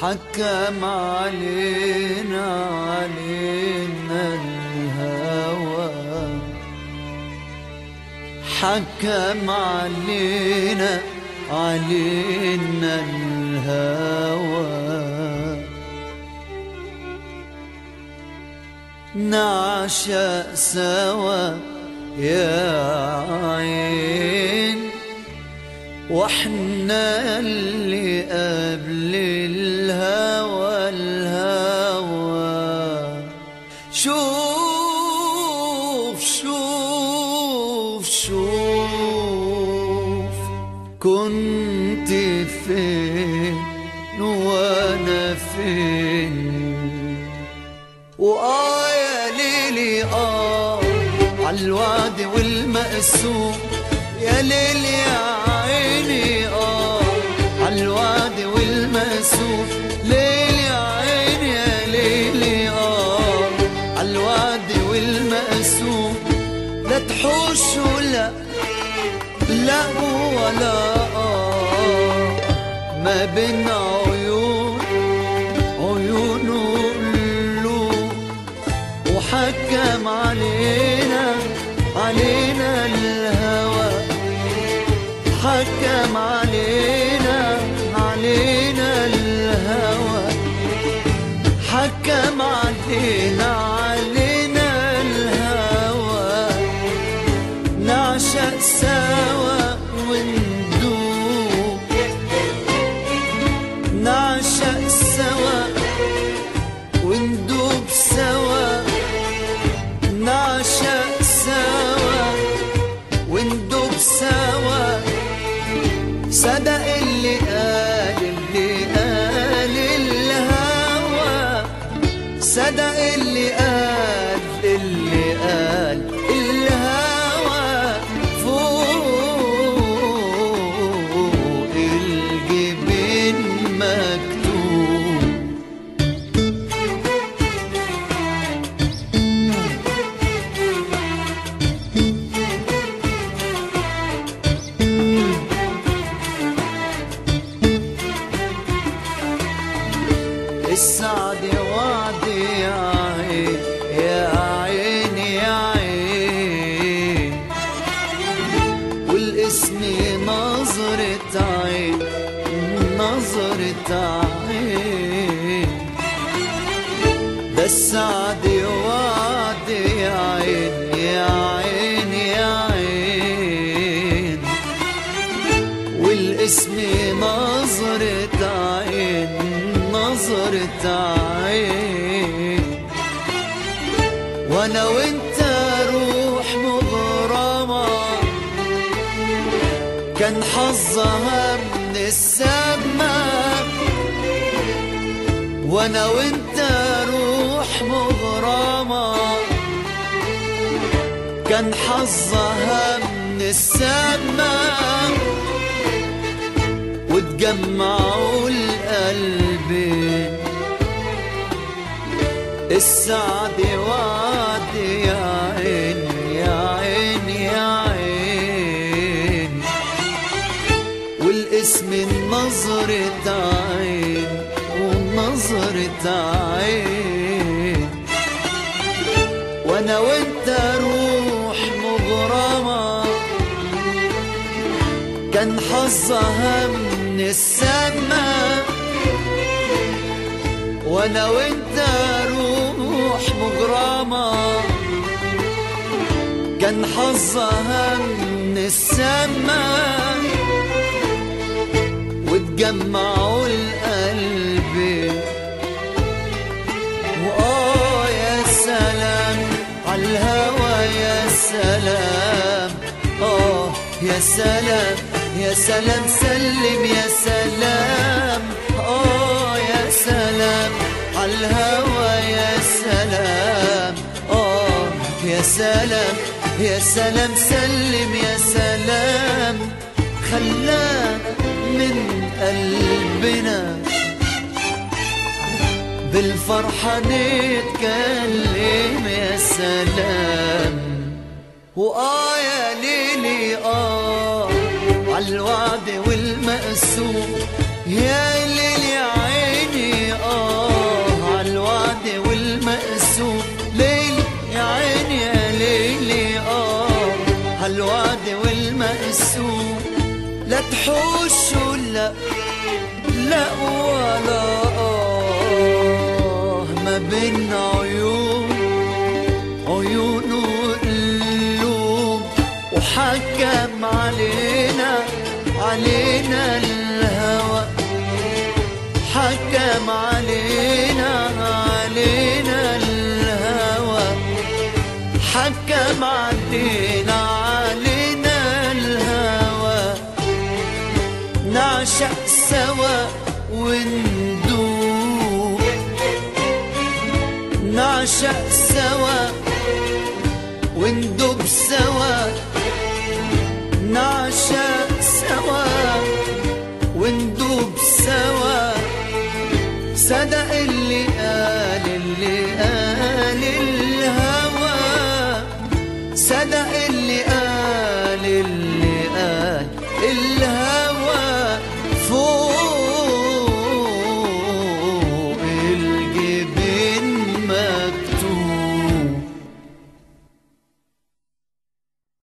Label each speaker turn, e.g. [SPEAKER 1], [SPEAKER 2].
[SPEAKER 1] حكم علينا علينا الهوى حكم علينا علينا الهوى نعشق سوا يا عين واحنا اللي قبل الهوى الهوى شوف شوف شوف كنت فين وانا فين وآه يا ليلي آه عالوعد والمقسوم يا ليل يا عيني آه عالوعد والمقسوم ليل يا عيني يا ليلي آه عالوعد والمقسوم لا تحوش ولا لا ولا آه ما بين عيون عيون وقلوب وحكم علينا علينا الهوى حكم علينا علينا الهوى حكم علينا علينا الهوى نعشق سوا وندوب نعشق سوا وندوب سوا نعشق سوا وندوب سوا صدق اللي قال اللي قال الهوى صدق اللي قال اللي قال الهوى فوق الجبين مكتوب السعد وعدي يا عين يا عين يا عين والاسم نظرة عين نظرة عين ده السعد وعدي يا عين يا عين يا عين والاسم نظرة عين نظرة عين وانا وانت روح مغرمة كان حظها من السما وانا وانت روح مغرمة كان حظها من السما وتجمعوا القلبين السعد وعد يا عين يا عين يا عين والاسم نظرة عين ونظرة عين وانا وانت روح مغرمه كان حظها من السما وانا وانت روح مغرمة كان حظها من السما وتجمعوا القلب وآه يا سلام عالهوى يا سلام آه يا سلام يا سلام سلم يا سلام آه يا سلام عالهوى يا سلام آه يا سلام يا سلام سلم يا سلام خلانا من قلبنا بالفرحة نتكلم يا سلام وآه يا ليلي آه عالوعد والمقسوم يا ليل يا عيني يا عيني يا ليلي اه هالوعد والمقسوم لا تحوش ولا لا ولا آه ما بين عيون عيون وقلوب وحكم علينا علينا الهوى حكم علينا علينا الهوى حكم علينا علينا الهوى نعشق سوا وندوب نعشق سوا وندوب سوا نعشق سوا وندوب سوا صدق اللي قال اللي قال الهوى صدق اللي قال اللي